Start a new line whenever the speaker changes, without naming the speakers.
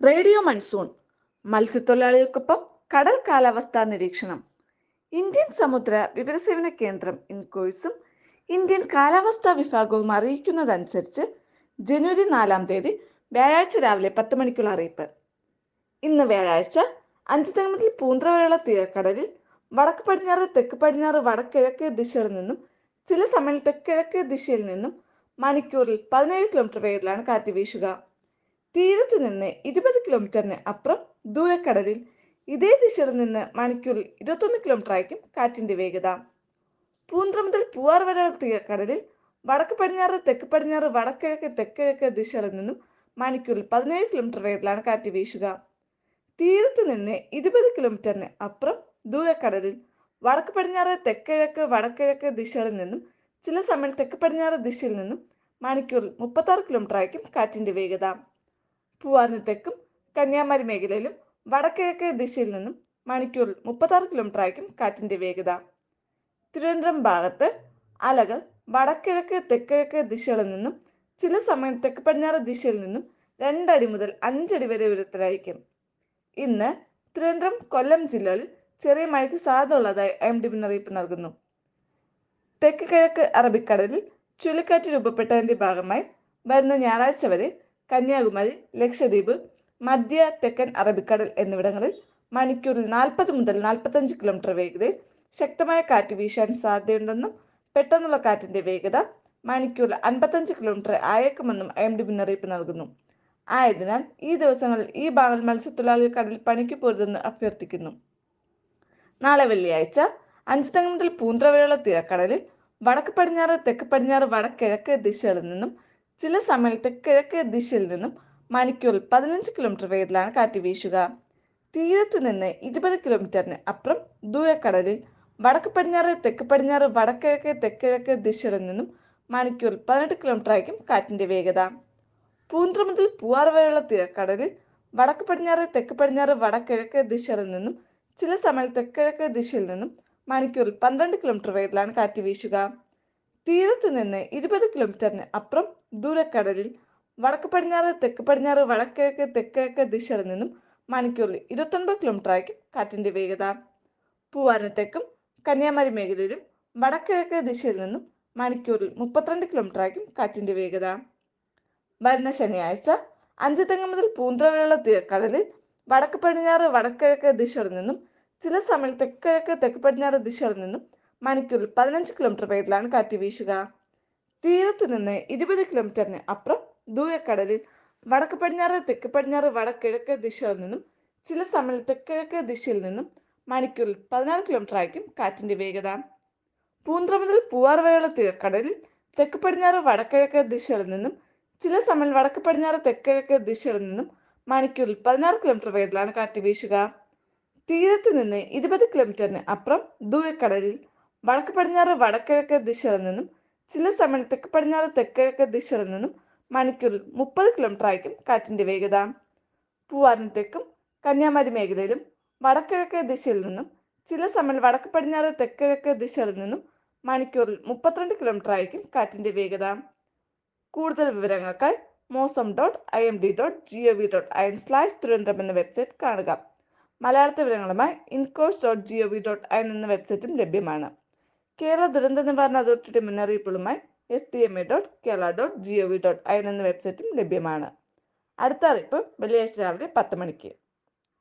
radio monsoon മത്സ്യത്തൊഴിലാളികൾക്കൊപ്പം കടൽ കാലാവസ്ഥാ നിരീക്ഷണം ഇന്ത്യൻ സമുദ്ര വിവരസേവന കേന്ദ്രം ഇൻകോയ്സും ഇന്ത്യൻ കാലാവസ്ഥാ വിഭാഗവും അറിയിക്കുന്നതനുസരിച്ച് ജനുവരി നാലാം തീയതി വ്യാഴാഴ്ച രാവിലെ പത്ത് മണിക്കുള്ള അറിയിപ്പ് ഇന്ന് വ്യാഴാഴ്ച അഞ്ചുതെങ്ങ് മുതൽ പൂന്തറ വരെയുള്ള തീരക്കടലിൽ വടക്ക് പടിഞ്ഞാറ് തെക്ക് പടിഞ്ഞാറ് വടക്കിഴക്ക് ദിശകളിൽ നിന്നും ചില സമയം തെക്കിഴക്ക് ദിശയിൽ നിന്നും മണിക്കൂറിൽ പതിനേഴ് കിലോമീറ്റർ വേഗത്തിലാണ് കാറ്റ് വീശുക തീരത്ത് നിന്ന് ഇരുപത് കിലോമീറ്ററിന് അപ്പുറം ദൂരക്കടലിൽ ഇതേ ദിശയിൽ നിന്ന് മണിക്കൂറിൽ ഇരുപത്തൊന്ന് കിലോമീറ്റർ ആയിരിക്കും കാറ്റിന്റെ വേഗത പൂന്തറ മുതൽ പൂവാർ വരെയുള്ള തീരക്കടലിൽ വടക്ക് പടിഞ്ഞാറ് തെക്ക് പടിഞ്ഞാറ് വടക്കിഴക്ക് തെക്കിഴക്ക് ദിശകളിൽ നിന്നും മണിക്കൂറിൽ പതിനേഴ് കിലോമീറ്റർ വേഗത്തിലാണ് കാറ്റ് വീശുക തീരത്ത് നിന്ന് ഇരുപത് കിലോമീറ്ററിന് അപ്പുറം ദൂരക്കടലിൽ വടക്ക് പടിഞ്ഞാറ് തെക്കിഴക്ക് വടക്കിഴക്ക് ദിശകളിൽ നിന്നും ചില സമയം തെക്ക് പടിഞ്ഞാറ് ദിശയിൽ നിന്നും മണിക്കൂറിൽ മുപ്പത്തി ആറ് കിലോമീറ്റർ ആയിരിക്കും കാറ്റിന്റെ വേഗത പൂവാറിന് തെക്കും കന്യാകുമാരി മേഖലയിലും വടക്കിഴക്ക് ദിശയിൽ നിന്നും മണിക്കൂറിൽ മുപ്പത്തി ആറ് കിലോമീറ്റർ ആയിരിക്കും കാറ്റിന്റെ വേഗത തിരുവനന്തപുരം ഭാഗത്ത് അലകൾ വടക്കിഴക്ക് തെക്കിഴക്ക് ദിശകളിൽ നിന്നും ചില സമയം തെക്ക് പടിഞ്ഞാറ് ദിശയിൽ നിന്നും രണ്ടടി മുതൽ അഞ്ചടി വരെ ഉയരത്തിലായിരിക്കും ഇന്ന് തിരുവനന്തപുരം കൊല്ലം ജില്ലകളിൽ ചെറിയ മഴയ്ക്ക് സാധ്യത ഉള്ളതായി എം ഡി മുന്നറിയിപ്പ് നൽകുന്നു തെക്ക് കിഴക്ക് അറബിക്കടലിൽ ചുഴലിക്കാറ്റ് രൂപപ്പെട്ടതിന്റെ ഭാഗമായി വരുന്ന ഞായറാഴ്ച വരെ കന്യാകുമാരി ലക്ഷദ്വീപ് മധ്യ തെക്കൻ അറബിക്കടൽ എന്നിവിടങ്ങളിൽ മണിക്കൂറിൽ നാൽപ്പത് മുതൽ നാൽപ്പത്തഞ്ച് കിലോമീറ്റർ വേഗതയിൽ ശക്തമായ കാറ്റ് വീശാൻ സാധ്യതയുണ്ടെന്നും പെട്ടെന്നുള്ള കാറ്റിന്റെ വേഗത മണിക്കൂറിൽ അൻപത്തഞ്ച് കിലോമീറ്റർ ആയേക്കുമെന്നും എം ഡി മുന്നറിയിപ്പ് നൽകുന്നു ആയതിനാൽ ഈ ദിവസങ്ങളിൽ ഈ ഭാഗങ്ങൾ മത്സ്യത്തൊഴിലാളികൾ കടലിൽ പണിക്ക് പോരുതെന്ന് അഭ്യർത്ഥിക്കുന്നു നാളെ വെള്ളിയാഴ്ച അഞ്ചുതെങ്ങ് മുതൽ പൂന്തറ വരെയുള്ള തീരക്കടലിൽ വടക്ക് പടിഞ്ഞാറ് തെക്ക് പടിഞ്ഞാറ് വടക്കിഴക്ക് ദിശകളിൽ നിന്നും ചില സമയം തെക്കിഴക്ക് ദിശയിൽ നിന്നും മണിക്കൂറിൽ പതിനഞ്ച് കിലോമീറ്റർ വേഗത്തിലാണ് കാറ്റ് വീശുക തീരത്ത് നിന്ന് ഇരുപത് കിലോമീറ്ററിന് അപ്പുറം ദൂരക്കടലിൽ വടക്ക് പടിഞ്ഞാറ് തെക്ക് പടിഞ്ഞാറ് വടക്കിഴക്ക് തെക്കിഴക്ക് ദിശകളിൽ നിന്നും മണിക്കൂറിൽ പതിനെട്ട് കിലോമീറ്റർ ആയിരിക്കും കാറ്റിന്റെ വേഗത പൂന്തറ മുതൽ പൂവാർ വരെയുള്ള തീരക്കടലിൽ വടക്ക് പടിഞ്ഞാറ് തെക്ക് പടിഞ്ഞാറ് വടക്കിഴക്ക് ദിശകളിൽ നിന്നും ചില സമയം തെക്കിഴക്ക് ദിശയിൽ നിന്നും മണിക്കൂറിൽ പന്ത്രണ്ട് കിലോമീറ്റർ വേഗത്തിലാണ് കാറ്റ് വീശുക തീരത്ത് നിന്ന് ഇരുപത് കിലോമീറ്ററിന് അപ്പുറം ദൂരക്കടലിൽ വടക്ക് പടിഞ്ഞാറ് തെക്ക് പടിഞ്ഞാറ് വടക്കിഴക്ക് തെക്കിഴക്ക് ദിശകളിൽ നിന്നും മണിക്കൂറിൽ ഇരുപത്തൊൻപത് കിലോമീറ്റർ ആയിരിക്കും കാറ്റിന്റെ വേഗത പൂവാറിന് തെക്കും കന്യാകുമാരി മേഖലയിലും വടക്കിഴക്ക് ദിശയിൽ നിന്നും മണിക്കൂറിൽ മുപ്പത്തിരണ്ട് കിലോമീറ്റർ ആയിരിക്കും കാറ്റിന്റെ വേഗത വരുന്ന ശനിയാഴ്ച അഞ്ച് തെങ്ങ് മുതൽ പൂന്തറ വരെയുള്ള തീരക്കടലിൽ വടക്ക് പടിഞ്ഞാറ് വടക്കിഴക്ക് ദിശകളിൽ നിന്നും ചില സമയം തെക്കിഴക്ക് തെക്ക് പടിഞ്ഞാറ് ദിശകളിൽ നിന്നും മണിക്കൂറിൽ പതിനഞ്ച് കിലോമീറ്റർ വേഗത്തിലാണ് കാറ്റ് വീശുക തീരത്ത് നിന്ന് ഇരുപത് കിലോമീറ്ററിന് അപ്പുറം ദൂരക്കടലിൽ വടക്ക് പടിഞ്ഞാറ് തെക്ക് പടിഞ്ഞാറ് വടക്കിഴക്ക് ദിശകളിൽ നിന്നും ചില സമയം തെക്കിഴക്ക് ദിശയിൽ നിന്നും മണിക്കൂറിൽ പതിനാറ് കിലോമീറ്റർ ആയിരിക്കും കാറ്റിന്റെ വേഗത പൂന്തറ മുതൽ പൂവാർ വരെയുള്ള തീരക്കടലിൽ തെക്ക് പടിഞ്ഞാറ് വടക്കിഴക്ക് ദിശകളിൽ നിന്നും ചില സമയം വടക്ക് പടിഞ്ഞാറ് തെക്കിഴക്ക് ദിശകളിൽ നിന്നും മണിക്കൂറിൽ പതിനാറ് കിലോമീറ്റർ വേഗത്തിലാണ് കാറ്റ് വീശുക തീരത്ത് നിന്ന് ഇരുപത് കിലോമീറ്ററിന് അപ്പുറം ദൂരക്കടലിൽ വടക്ക് പടിഞ്ഞാറ് വടക്കിഴക്ക് ദിശകളിൽ നിന്നും ചില സമയം തെക്ക് പടിഞ്ഞാറ് തെക്കിഴക്ക് ദിശകളിൽ നിന്നും മണിക്കൂറിൽ മുപ്പത് കിലോമീറ്റർ ആയിരിക്കും കാറ്റിന്റെ വേഗത പൂവാറിന് തെക്കും കന്യാകുമാരി മേഖലയിലും വടക്കിഴക്ക് ദിശയിൽ നിന്നും ചില സമയം വടക്ക് പടിഞ്ഞാറ് തെക്കിഴക്ക് ദിശകളിൽ നിന്നും മണിക്കൂറിൽ മുപ്പത്തിരണ്ട് കിലോമീറ്റർ ആയിരിക്കും കാറ്റിന്റെ വേഗത കൂടുതൽ വിവരങ്ങൾക്കായി Mausam dot I M D dot G O V dot I N slash Thiruvananthapuram എന്ന വെബ്സൈറ്റ് കാണുക മലയാളത്തെ വിവരങ്ങളുമായി INCOIS dot G O V dot I N എന്ന വെബ്സൈറ്റും ലഭ്യമാണ് കേരള ദുരന്ത നിവാരണ അതോറിറ്റിയുടെ മുന്നറിയിപ്പുകളുമായി S T M A dot Kerala dot G O V dot I N എന്ന വെബ്സൈറ്റും ലഭ്യമാണ് അടുത്ത അറിയിപ്പ് വെള്ളിയാഴ്ച രാവിലെ പത്ത് മണിക്ക്